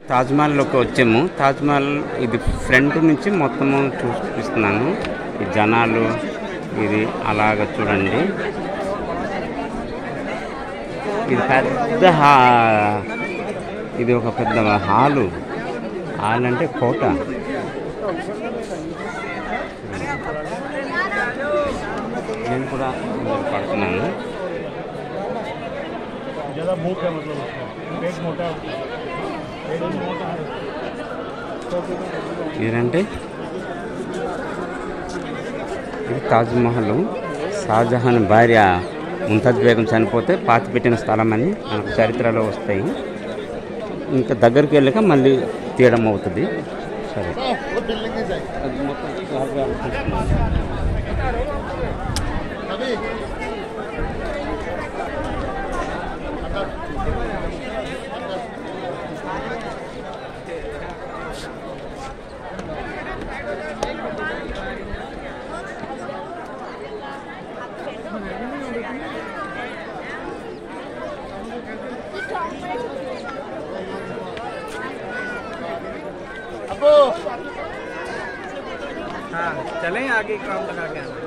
తాజ్మహల్లోకి వచ్చాము తాజ్మహల్ ఇది ఫ్రంట్ నుంచి మొత్తము చూపిస్తున్నాను ఈ జనాలు ఇది అలాగ చూడండి ఇది పెద్ద హా ఇది ఒక పెద్ద హాలు హాల్ అంటే కోట నేను కూడా ఇందులో పడుతున్నాను ज़्यादा भूख है मतलब उसको पेट मोटा है पेट भी मोटा है ఏంటంటే ఇది తాజ్మహల్ షాజహాన్ భార్య ముంతాజ్ బేగం చనిపోతే పాతి పెట్టిన స్థలం అని మనకు చరిత్రలో వస్తాయి ఇంకా దగ్గరికి వెళ్ళాక మళ్ళీ తీయడం అవుతుంది సరే అది మొత్తం బాగా చూస్తున్నాను. हाँ चलें आगे काम लगा के आना